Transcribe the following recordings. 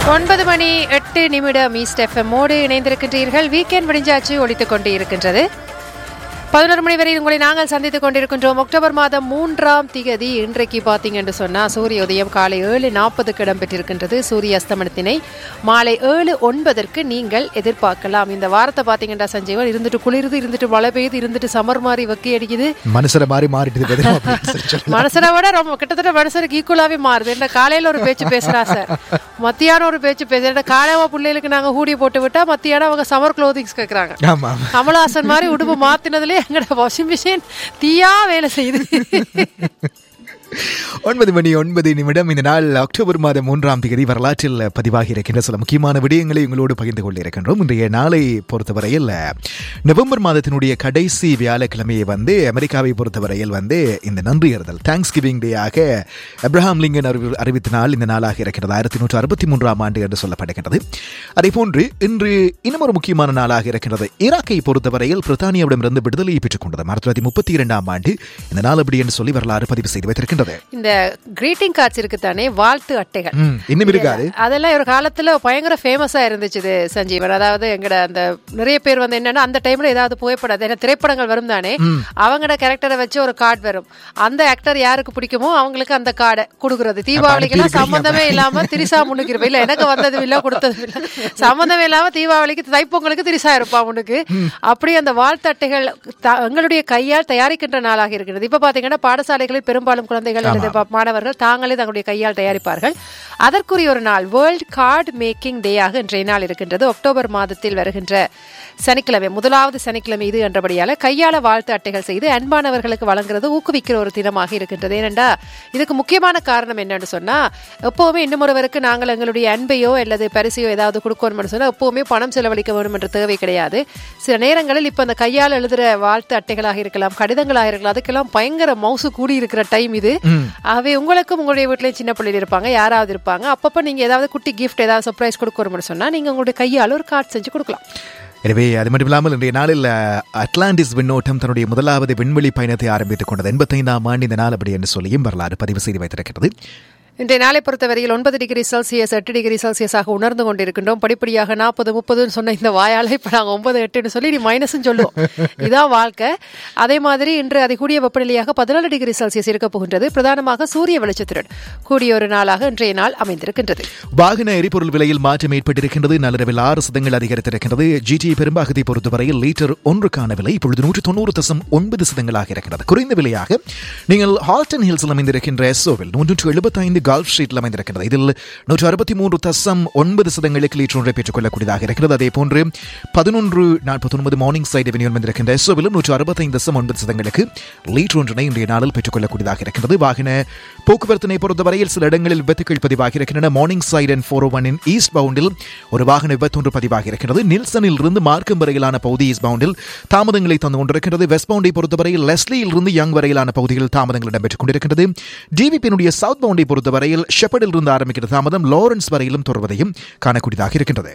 ஒன்பது மணி எட்டு நிமிடம் ஈஸ்ட் எஃப்எம்மோடு இணைந்திருக்கின்றீர்கள் வீக்கெண்ட் விடிஞ்சாச்சு ஒழித்துக் கொண்டு இருக்கின்றது பதினொரு மணி வரை உங்களை நாங்கள் சந்தித்துக் கொண்டிருக்கின்றோம் அக்டோபர் மாதம் மூன்றாம் திகதி இன்றைக்கு பார்த்தீங்கன்னு சொன்னா சூரிய உதயம் காலை ஏழு நாற்பதுக்கு இடம்பெற்றிருக்கின்றது சூரிய அஸ்தமனத்தினை மாலை ஏழு ஒன்பதற்கு நீங்கள் எதிர்பார்க்கலாம் இந்த வாரத்தை பார்த்தீங்கன்னா சஞ்சீவன் இருந்துட்டு குளிருது இருந்துட்டு மழை பெய்யுது இருந்துட்டு சமர் மாதிரி வெக்கி அடிக்குது மனுஷரை மாதிரி மாறிட்டு பதிலா அப்படின்னு சொல்லி சொல்லலாம். மனுஷனை விட ரொம்ப கிட்டத்தட்ட மனுஷனுக்கு ஈக்குவலாவே மாறுது என்ன காலையில ஒரு பேச்சு பேசுறா சார் மத்தியானம் ஒரு பேச்சு பேசுறா காலையவா பிள்ளைகளுக்கு நாங்க ஹூடி போட்டு விட்டா மத்தியானம் அவங்க சமர் க்ளோதிங்ஸ் கேக்குறாங்க ஆமா ஆமா. கமலஹாசன் மாதிரி உடுப்பு மாத்தினதுலயே எங்கட வாஷிங் மிஷின் தீயா வேலை செய்யுது ஒன்பது மணி ஒன்பது நிமிடம் இந்த நாள் அக்டோபர் மாதம் மூன்றாம் தேதி வரலாற்றில் பதிவாகி இருக்கின்ற சில முக்கியமான விடயங்களை உங்களோடு பகிர்ந்து கொள்ள இருக்கின்றோம் இன்றைய நாளை பொறுத்தவரையில் நவம்பர் மாதத்தினுடைய கடைசி வியாழக்கிழமையை வந்து அமெரிக்காவை பொறுத்தவரையில் வந்து இந்த நன்றியறுதல் தேங்க்ஸ் கிவிங் டேயாக அப்ரஹாம் லிங்கன் அறிவி அறிவித்த நாள் இந்த நாளாக இருக்கிறது ஆயிரத்தி நூற்று அறுபத்தி மூன்றாம் ஆண்டு என்று சொல்லப்படுகின்றது அதே போன்று இன்று இன்னும் ஒரு முக்கியமான நாளாக இருக்கின்றது ஈராக்கை பொறுத்தவரையில் பிரித்தானியாவிடமிருந்து விடுதலையை பெற்றுக் கொண்டது ஆயிரத்தி தொள்ளாயிரத்தி முப்பத்தி இரண்டாம் ஆண்டு இந்த நாள் அப்படி என்று சொல்லி வரலாறு பதிவு செய்து வைத்திருக்கின்றது இந்த கிரீட்டிங் கார்ட்ஸ் இருக்குதானே வாழ்த்து அட்டைகள் ம், இன்னும் இருக்காது அதெல்லாம் ஒரு காலத்துல பயங்கர ஃபேமஸா இருந்துச்சு இது சஞ்சீவன் அதாவது எங்கட அந்த நிறைய பேர் வந்து என்னன்னா அந்த டைம்ல ஏதாவது புகைப்படம் ஏன்னா திரைப்படங்கள் வரும் தானே அவங்களோட கேரக்டரை வச்சு ஒரு கார்டு வரும் அந்த ஆக்டர் யாருக்கு பிடிக்குமோ அவங்களுக்கு அந்த கார்டை கொடுக்கறது தீபாவளிக்கெல்லாம் சம்பந்தமே இல்லாம திரிசா முன்னுக்கு இல்ல எனக்கு வந்தது இல்ல கொடுத்தது இல்ல சம்பந்தமே இல்லாம தீபாவளிக்கு தைப்பொங்கலுக்கு திரிசா இருப்பா முன்னுக்கு அப்படி அந்த வாழ்த்து அட்டைகள் த- எங்களுடைய கையால் தயாரிக்கின்ற நாளாக இருக்கிறது இப்ப பாத்தீங்கன்னா பாடசாலைகளில் பெரும்பாலும் குழந்தைகள் அல்லது ப- மாணவர்கள் தாங்களே தங்களுடைய கையால் தயாரிப்பார்கள் அதற்குரிய ஒரு நாள் வேர்ல்ட் கார்டு மேக்கிங் டேயாக இன்றைய நாள் இருக்கின்றது அக்டோபர் மாதத்தில் வருகின்ற சனிக்கிழமை முதலாவது சனிக்கிழமை இது என்றபடியால கையால வாழ்த்து அட்டைகள் செய்து அன்பானவர்களுக்கு வழங்குறது ஊக்குவிக்கிற ஒரு தினமாக இருக்கின்றது ஏனென்றா இதுக்கு முக்கியமான காரணம் என்னன்னு சொன்னா எப்பவுமே இன்னும் ஒருவருக்கு நாங்கள் எங்களுடைய அன்பையோ அல்லது பரிசையோ ஏதாவது கொடுக்கணும்னு சொன்னா எப்பவுமே பணம் செலவழிக்க வேண்டும் என்ற தேவை கிடையாது சில நேரங்களில் இப்ப அந்த கையால் எழுதுற வாழ்த்து அட்டைகளாக இருக்கலாம் கடிதங்களாக இருக்கலாம் அதுக்கெல்லாம் பயங்கர மவுசு கூடி இருக்கிற டைம் இது ஆகவே உங்களுக்கும் உங்களுடைய வீட்லயும் சின்ன பிள்ளைகள் இருப்பாங்க யாராவது இருப்பாங்க அப்பப்ப நீங்க ஏதாவது குட்டி கிஃப்ட் ஏதாவது சர்ப்ரைஸ் கொடுக்கணும்னு சொன்னா நீங்க உங்களுடைய கையால் ஒரு கார்டு செஞ்சு கொடுக்கலாம் எனவே அது மட்டும் இல்லாமல் இன்றைய நாளில் அஹ், அட்லாண்டிஸ் விண்ணோட்டம் தன்னுடைய முதலாவது விண்வெளி பயணத்தை ஆரம்பித்துக் கொண்டது எண்பத்தைந்தாம் ஆண்டு இந்த நாள் அப்படி என்று சொல்லியும் வரலாறு பதிவு செய்து வைத்திருக்கிறது இன்றைய நாளை பொறுத்தவரையில் ஒன்பது டிகிரி செல்சியஸ் எட்டு டிகிரி செல்சியஸாக உணர்ந்து கொண்டிருக்கின்றோம் படிப்படியாக நாற்பது முப்பதுன்னு சொன்ன இந்த வாயால இப்ப நாங்க ஒன்பது எட்டுன்னு சொல்லி நீ மைனஸ்ன்னு சொல்லுவோம் இதான் வாழ்க்கை அதே மாதிரி இன்று அதிகூடிய வெப்பநிலையாக பதினாலு டிகிரி செல்சியஸ் இருக்க போகின்றது பிரதானமாக சூரிய வெளிச்சத்துடன் கூடிய ஒரு நாளாக இன்றைய நாள் அமைந்திருக்கின்றது வாகன எரிபொருள் விலையில் மாற்றம் ஏற்பட்டிருக்கின்றது நள்ளிரவில் ஆறு சதங்கள் அதிகரித்திருக்கிறது ஜிடி பெரும்பாகத்தை பொறுத்தவரையில் லிட்டர் ஒன்றுக்கான விலை இப்பொழுது நூற்று தொண்ணூறு தசம் ஒன்பது சதங்களாக இருக்கிறது குறைந்த விலையாக நீங்கள் ஹால்டன் ஹில்ஸில் அமைந்திருக்கின்ற எஸ்ஓவில் நூற்று எழுபத்தைந்து கால்ஃப் ஸ்ட்ரீட்டில் அமைந்திருக்கிறது இதில் நூற்று அறுபத்தி மூன்று தசம் ஒன்பது சதங்களுக்கு லிட்டர் ஒன்றை பெற்றுக் கொள்ளக்கூடியதாக இருக்கிறது அதே போன்று பதினொன்று நாற்பத்தி ஒன்பது மார்னிங் சைடு வெனியூன் வந்திருக்கின்ற எஸ்ஓவிலும் நூற்று அறுபத்தைந்து தசம் ஒன்பது சதங்களுக்கு லிட்டர் ஒன்றினை இன்றைய நாளில் பெற்றுக் கொள்ளக்கூடியதாக இருக்கிறது வாகன போக்குவரத்தினை பொறுத்தவரையில் சில இடங்களில் விபத்துக்கள் பதிவாகி இருக்கின்றன morning side and four one east பவுண்டில் ஒரு வாகன விபத்து ஒன்று பதிவாகி இருக்கிறது நில்சனில் இருந்து மார்க்கம் வரையிலான பகுதி ஈஸ்ட் பவுண்டில் தாமதங்களை தந்து கொண்டிருக்கிறது வெஸ்ட் பவுண்டை பொறுத்தவரையில் லெஸ்லியில் இருந்து யங் வரையிலான பகுதியில் தாமதங்கள் இடம்பெற்றுக் கொண்டிருக்கிறது டிவிபியினுடைய சவுத் பவுண்டை பொறுத்தவரையில் ஷெப்பர்டில் இருந்து ஆரம்பிக்கிற தாமதம் லாரன்ஸ் வரையிலும் தொடர்வதையும் காணக்கூடியதாக இருக்கின்றது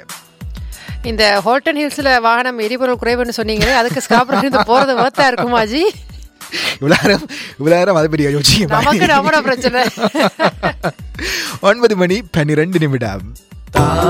இந்த ஹோல்டன் ஹில்ஸ்ல வாகனம் எரிபொருள் குறைவுன்னு சொன்னீங்களே அதுக்கு ஸ்காப்ரல் இருந்து போறது வேர்த்தா இருக்குமாஜி இவ்வளவு நேரம் இவ்வளவு நேரம் அதை பற்றி யோசிக்க நமக்கு நம்மட பிரச்சனை ஒன்பது மணி பன்னிரண்டு நிமிடம்